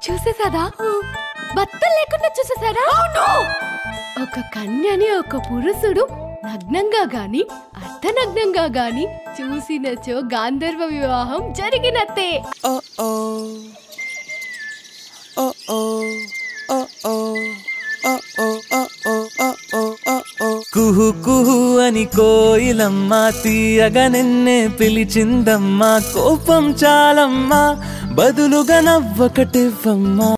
చూసేసాదా బట్టలు లేకుండా చూసేసాడా ఒక కన్యని ఒక పురుషుడు నగ్నంగా గాని అర్ధనగ్నంగా గాని చూసినచో గాంధర్వ వివాహం జరిగినట్టే కుహు కుహు అని కోయిలమ్మ తీయగా నిన్నే పిలిచిందమ్మా కోపం చాలమ్మా బదులుగా నవ్వకటివ్వమ్మా